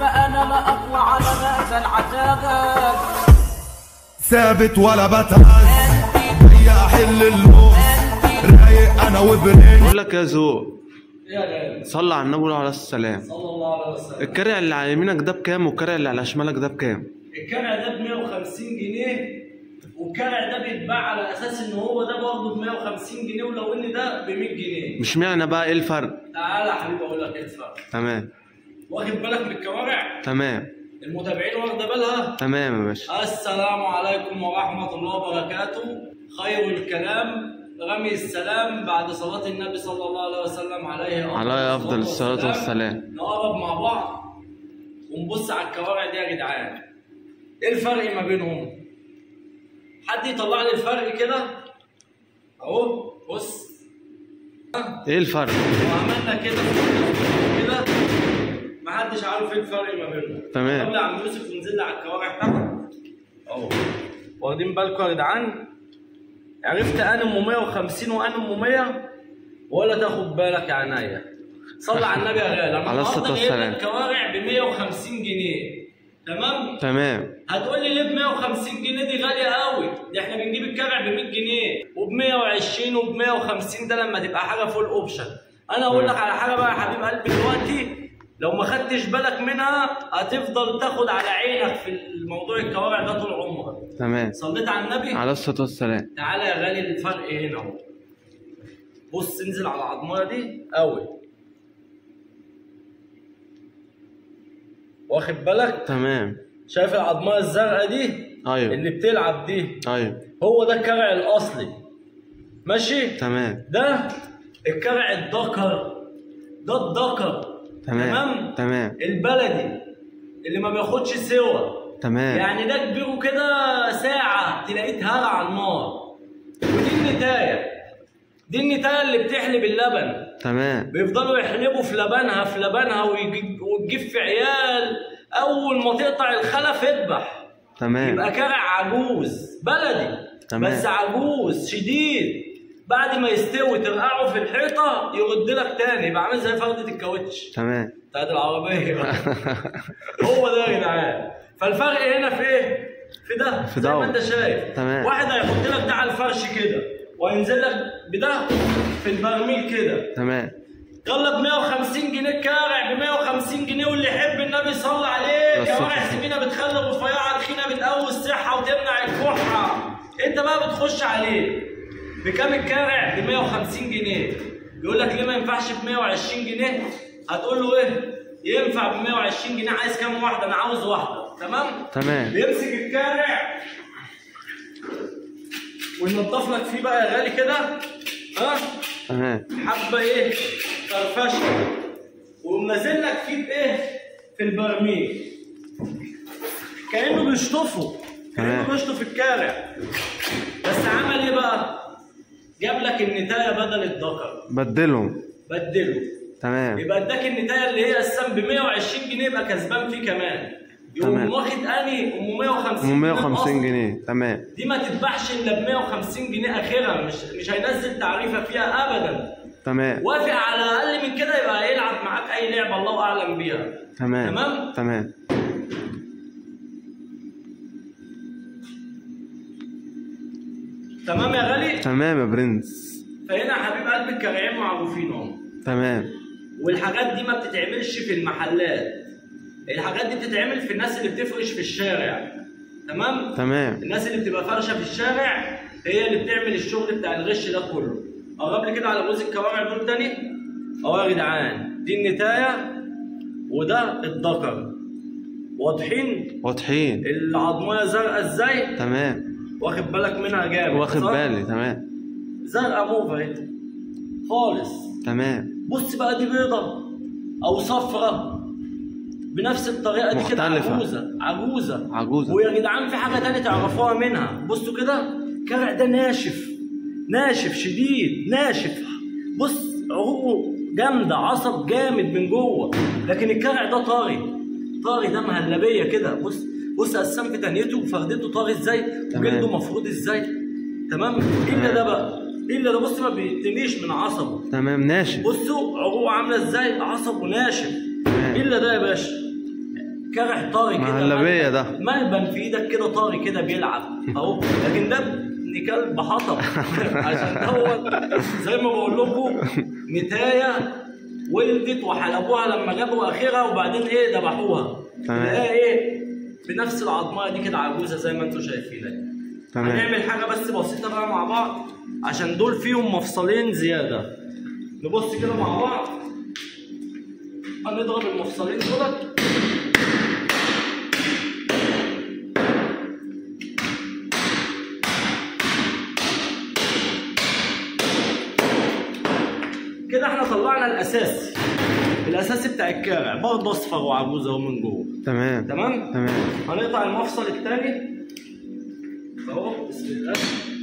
فأنا لا أقوى على هذا العتاغة ثابت ولا بتهز هيا احل الموت رايق انا وبرنس بقول لك يا ذوق يا غالي صلى على النبي عليه السلام صلى الله عليه وسلم الكرع اللي على يمينك ده بكام والكرع اللي على شمالك ده بكام الكرع ده ب 150 جنيه والكرع ده بيتباع على اساس ان هو ده برضه ب 150 جنيه ولو ان ده ب 100 جنيه مش معنى بقى ايه الفرق تعالى يا حبيبي اقول لك ايه الفرق تمام واخد بالك من الكوارع تمام المتابعين واخده بالها تمام يا باشا السلام عليكم ورحمة الله وبركاته خير الكلام رمي السلام بعد صلاة النبي صلى الله عليه وسلم عليه عليه أفضل الصلاة والسلام. نقرب مع بعض ونبص على الكوارع دي يا جدعان ايه الفرق ما بينهم؟ حد يطلع لي الفرق كده اهو بص ايه الفرق وعملنا كده كده محدش عارف ايه الفرق ما بينهم تمام. قبل يا عم يوسف ونزل على الكوارع بتاعتك اهو واخدين بالكم يا جدعان عرفت انا ام 150 وانا ام 100 ولا تاخد بالك يا عينيا صلى على النبي يا غالي انا عليه الصلاة النهارده جايب والسلام. لك كوارع ب 150 جنيه تمام تمام هتقول لي ليه ب 150 جنيه دي غاليه قوي دي احنا بنجيب الكرع ب 100 جنيه وب 120 وب 150 ده لما تبقى حاجه فول اوبشن انا اقول لك على حاجه بقى يا حبيب قلبي دلوقتي لو ما خدتش بالك منها هتفضل تاخد على عينك في الموضوع الكوارع ده طول عمرك تمام صليت على النبي عليه الصلاة والسلام تعالى يا غالي الفرق هنا اهو بص انزل على العضمايه دي قوي واخد بالك تمام شايف العضمايه الزرقاء دي ايوه اللي بتلعب دي ايوه هو ده الكرع الاصلي ماشي تمام ده الكرع الذكر ده الذكر تمام تمام البلدي اللي ما بياخدش سوا تمام يعني ده كبيره كده ساعة تلاقيه اتهرى على النار ودي النتاية دي النتاية اللي بتحلب اللبن تمام بيفضلوا يحلبوا في لبنها في لبنها ويجي- وتجيب في عيال أول ما تقطع الخلف يذبح تمام يبقى كرع عجوز بلدي تمام. بس عجوز شديد بعد ما يستوي ترقعه في الحيطة يرد لك تاني يبقى عامل زي فردة الكاوتش تمام بتاعت العربية هو ده يا جدعان فالفرق هنا في ايه؟ في ده في زي ما دوت. انت شايف تمام. واحد هيحط لك ده على الفرش كده وهينزل لك بده في البرميل كده تمام يلا ب 150 جنيه الكارع ب 150 جنيه واللي يحب النبي صلى عليه بس كوارع صح. سمينه بتخلي الرفيعه تخينه بتقوي الصحه وتمنع الكحه انت بقى بتخش عليه بكام الكارع ب 150 جنيه يقول لك ليه ما ينفعش ب 120 جنيه هتقول له ايه ينفع ب 120 جنيه عايز كام واحده انا عاوز واحده تمام تمام بيمسك الكارع وينضف لك فيه بقى يا غالي كده ها تمام حبه ايه فرفشه ومنزل لك فيه بايه في البرميل كانه بيشطفه كانه تمام. بيشطف الكارع بس عمل ايه بقى جاب لك النتايه بدل الذكر بدلهم بدله تمام يبقى اداك النتايه اللي هي السم ب 120 جنيه يبقى كسبان فيه كمان يقوم تمام. واخد اني ام 150 ام جنيه 150 الأصل. جنيه تمام دي ما تتباعش الا ب 150 جنيه اخرها مش مش هينزل تعريفه فيها ابدا تمام وافق على اقل من كده يبقى هيلعب معاك اي لعبه الله اعلم بيها تمام تمام؟ تمام تمام يا غالي تمام يا برنس فهنا يا حبيب قلبي الكرعين معروفين اهو تمام والحاجات دي ما بتتعملش في المحلات الحاجات دي بتتعمل في الناس اللي بتفرش في الشارع تمام تمام الناس اللي بتبقى فرشه في الشارع هي اللي بتعمل الشغل بتاع الغش ده كله قرب لي كده على جوز الكوارع دول تاني اهو يا جدعان دي النتايه وده الذكر واضحين واضحين العضمايه زرقاء ازاي تمام واخد بالك منها جامد واخد صح؟ بالي تمام زرقاء موف اهي خالص تمام بص بقى دي بيضة أو صفرة بنفس الطريقة دي كده مختلفة. عجوزة عجوزة عجوزة. ويا جدعان في حاجة تانية تعرفوها منها بصوا كده الكرع ده ناشف ناشف شديد ناشف بص عروقه جامدة عصب جامد من جوه لكن الكرع ده طري طري ده مهلبية كده بص بص قسام في تانيته وفردته طري ازاي تمام. وجلده مفروض ازاي تمام الا ده بقى الا ده بص ما بيتنيش من عصبه تمام ناشف بصوا عروقه عامله ازاي عصب وناشف تمام. الا ده يا باشا كرع طري كده مهلبية ملبن- ده. ملبن في ايدك كده طري كده بيلعب اهو لكن ده ابن كلب حطب عشان دوت زي ما بقول لكم نتايه ولدت وحلبوها لما جابوا اخرها وبعدين ايه ذبحوها تمام. تلاقيها ايه بنفس العظمايه دي كده عجوزه زي ما انتم شايفين تمام هنعمل حاجه بس بسيطه بقى مع بعض عشان دول فيهم مفصلين زياده نبص كده مع بعض هنضرب المفصلين دولت كده احنا طلعنا الاساسي الاساسي بتاع الكارع برضه اصفر وعجوز اهو من جوه تمام تمام تمام هنقطع المفصل الثاني اهو بسم الله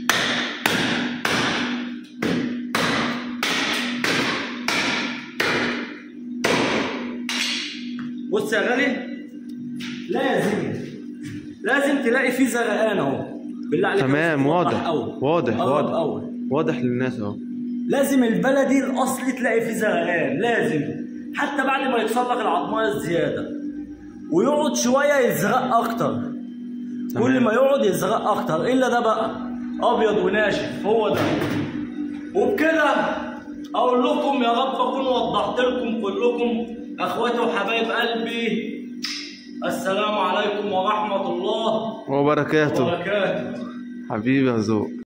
بص يا غالي لازم لازم تلاقي فيه زرقان اهو بالله عليك تمام واضح أوي. واضح قرب واضح أوي. واضح للناس اهو لازم البلدي الاصلي تلاقي فيه زرقان لازم حتى بعد ما يتصلح العظميه الزياده ويقعد شويه يزرق اكتر كل ما يقعد يزرق اكتر الا ده بقى ابيض وناشف هو ده وبكده اقول لكم يا رب اكون وضحت لكم كلكم اخواتي وحبايب قلبي السلام عليكم ورحمه الله وبركاته وبركاته حبيبي يا ذوق